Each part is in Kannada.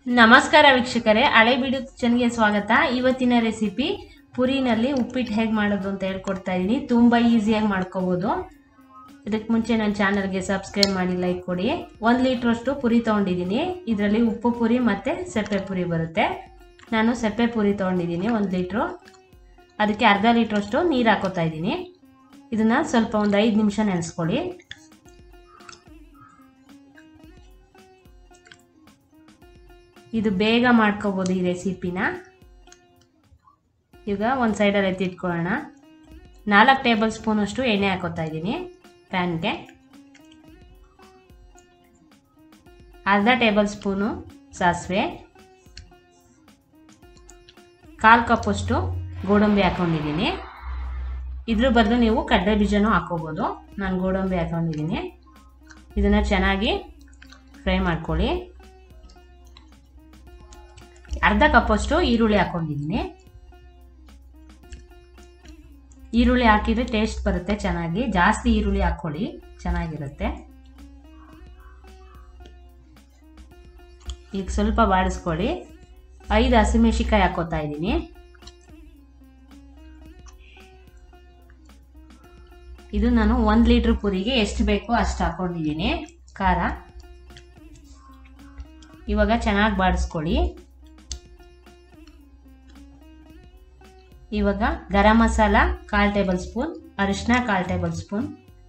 ನಮಸ್ಕಾರ ವೀಕ್ಷಕರೇ ಹಳೆ ಬಿಡು ಕಿಚನ್ಗೆ ಸ್ವಾಗತ ಇವತ್ತಿನ ರೆಸಿಪಿ ಪುರಿನಲ್ಲಿ ಉಪ್ಪಿಟ್ಟು ಹೇಗೆ ಮಾಡೋದು ಅಂತ ಹೇಳ್ಕೊಡ್ತಾ ಇದ್ದೀನಿ ತುಂಬ ಈಸಿಯಾಗಿ ಮಾಡ್ಕೋಬೋದು ಇದಕ್ಕೆ ಮುಂಚೆ ನನ್ನ ಚಾನಲ್ಗೆ ಸಬ್ಸ್ಕ್ರೈಬ್ ಮಾಡಿ ಲೈಕ್ ಕೊಡಿ ಒಂದು ಲೀಟ್ರಷ್ಟು ಪುರಿ ತೊಗೊಂಡಿದ್ದೀನಿ ಇದರಲ್ಲಿ ಉಪ್ಪು ಪುರಿ ಮತ್ತು ಸೆಪ್ಪೆ ಪುರಿ ಬರುತ್ತೆ ನಾನು ಸೆಪ್ಪೆ ಪುರಿ ತೊಗೊಂಡಿದ್ದೀನಿ ಒಂದು ಲೀಟ್ರು ಅದಕ್ಕೆ ಅರ್ಧ ಲೀಟ್ರಷ್ಟು ನೀರು ಹಾಕೋತಾ ಇದ್ದೀನಿ ಇದನ್ನು ಸ್ವಲ್ಪ ಒಂದು ಐದು ನಿಮಿಷ ನೆನೆಸ್ಕೊಳ್ಳಿ ಇದು ಬೇಗ ಮಾಡ್ಕೋಬೋದು ಈ ರೆಸಿಪಿನ ಈಗ ಒಂದು ಸೈಡಲ್ಲಿ ಎತ್ತಿಟ್ಕೊಳ್ಳೋಣ ನಾಲ್ಕು ಟೇಬಲ್ ಸ್ಪೂನಷ್ಟು ಎಣ್ಣೆ ಹಾಕೋತಾ ಇದ್ದೀನಿ ಪ್ಯಾನ್ಗೆ ಅರ್ಧ ಟೇಬಲ್ ಸ್ಪೂನು ಸಾಸಿವೆ ಕಾಲು ಕಪ್ಪಷ್ಟು ಗೋಡಂಬಿ ಹಾಕೊಂಡಿದ್ದೀನಿ ಇದ್ರ ಬದಲು ನೀವು ಕಡಲೆ ಬೀಜನೂ ಹಾಕೋಬೋದು ನಾನು ಗೋಡಂಬಿ ಹಾಕೊಂಡಿದ್ದೀನಿ ಇದನ್ನು ಚೆನ್ನಾಗಿ ಫ್ರೈ ಮಾಡ್ಕೊಳ್ಳಿ ಅರ್ಧ ಕಪ್ಪಷ್ಟು ಈರುಳ್ಳಿ ಹಾಕೊಂಡಿದ್ದೀನಿ ಈರುಳ್ಳಿ ಹಾಕಿದ್ರೆ ಟೇಸ್ಟ್ ಬರುತ್ತೆ ಚೆನ್ನಾಗಿ ಜಾಸ್ತಿ ಈರುಳ್ಳಿ ಹಾಕೊಳ್ಳಿ ಚೆನ್ನಾಗಿರುತ್ತೆ ಈಗ ಸ್ವಲ್ಪ ಬಾಡಿಸ್ಕೊಳ್ಳಿ ಐದು ಹಸಿಮೆಣಸಿಕಾಯಿ ಹಾಕೋತಾ ಇದ್ದೀನಿ ಇದು ನಾನು ಒಂದು ಲೀಟ್ರ್ ಪುರಿಗೆ ಎಷ್ಟು ಬೇಕೋ ಅಷ್ಟು ಹಾಕೊಂಡಿದ್ದೀನಿ ಖಾರ ಇವಾಗ ಚೆನ್ನಾಗಿ ಬಾಡಿಸ್ಕೊಳ್ಳಿ ಇವಾಗ ಗರಂ ಮಸಾಲ ಕಾಲು ಟೇಬಲ್ ಸ್ಪೂನ್ ಅರಿಶಿನ ಕಾಲು ಟೇಬಲ್ ಸ್ಪೂನ್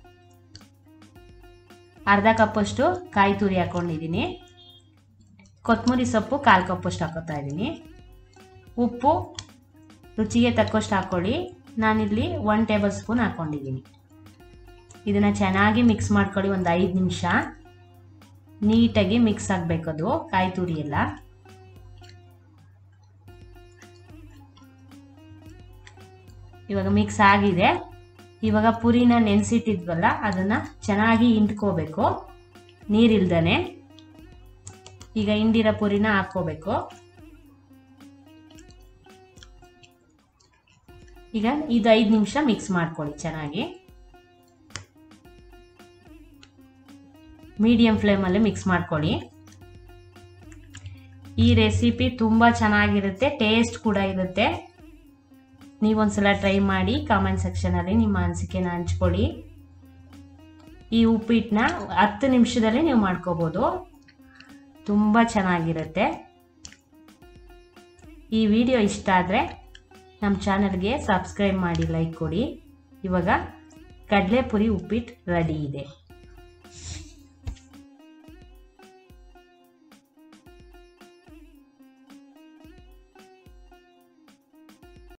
ಅರ್ಧ ಕಪ್ಪಷ್ಟು ಕಾಯಿ ತುರಿ ಹಾಕೊಂಡಿದ್ದೀನಿ ಕೊತ್ತಂಬರಿ ಸೊಪ್ಪು ಕಾಲು ಕಪ್ಪಷ್ಟು ಹಾಕೋತಾ ಇದ್ದೀನಿ ಉಪ್ಪು ರುಚಿಗೆ ತಕ್ಕಷ್ಟು ಹಾಕ್ಕೊಳ್ಳಿ ನಾನಿಲ್ಲಿ ಒನ್ ಟೇಬಲ್ ಸ್ಪೂನ್ ಹಾಕ್ಕೊಂಡಿದ್ದೀನಿ ಇದನ್ನು ಚೆನ್ನಾಗಿ ಮಿಕ್ಸ್ ಮಾಡ್ಕೊಳ್ಳಿ ಒಂದು ಐದು ನಿಮಿಷ ನೀಟಾಗಿ ಮಿಕ್ಸ್ ಆಗಬೇಕದು ಕಾಯಿ ತುರಿ ಎಲ್ಲ ಇವಾಗ ಮಿಕ್ಸ್ ಆಗಿದೆ ಇವಾಗ ಪುರಿನ ನೆನೆಸಿಟ್ಟಿದ್ವಲ್ಲ ಅದನ್ನು ಚೆನ್ನಾಗಿ ಹಿಂಡ್ಕೋಬೇಕು ನೀರಿಲ್ದನೆ ಈಗ ಹಿಂಡಿರೋ ಪುರಿನ ಹಾಕ್ಕೋಬೇಕು ಈಗ ಇದು ಐದು ನಿಮಿಷ ಮಿಕ್ಸ್ ಮಾಡ್ಕೊಳ್ಳಿ ಚೆನ್ನಾಗಿ ಮೀಡಿಯಂ ಫ್ಲೇಮಲ್ಲಿ ಮಿಕ್ಸ್ ಮಾಡ್ಕೊಳ್ಳಿ ಈ ರೆಸಿಪಿ ತುಂಬ ಚೆನ್ನಾಗಿರುತ್ತೆ ಟೇಸ್ಟ್ ಕೂಡ ಇರುತ್ತೆ ನೀವೊಂದ್ಸಲ ಟ್ರೈ ಮಾಡಿ ಕಾಮೆಂಟ್ ಸೆಕ್ಷನಲ್ಲಿ ನಿಮ್ಮ ಅನಿಸಿಕೆನ ಹಂಚ್ಕೊಳ್ಳಿ ಈ ಉಪ್ಪಿಟ್ಟನ್ನ ಹತ್ತು ನಿಮಿಷದಲ್ಲಿ ನೀವು ಮಾಡ್ಕೋಬೋದು ತುಂಬ ಚೆನ್ನಾಗಿರುತ್ತೆ ಈ ವಿಡಿಯೋ ಇಷ್ಟ ಆದರೆ ನಮ್ಮ ಚಾನಲ್ಗೆ ಸಬ್ಸ್ಕ್ರೈಬ್ ಮಾಡಿ ಲೈಕ್ ಕೊಡಿ ಇವಾಗ ಕಡಲೆಪುರಿ ಉಪ್ಪಿಟ್ಟು ರೆಡಿ ಇದೆ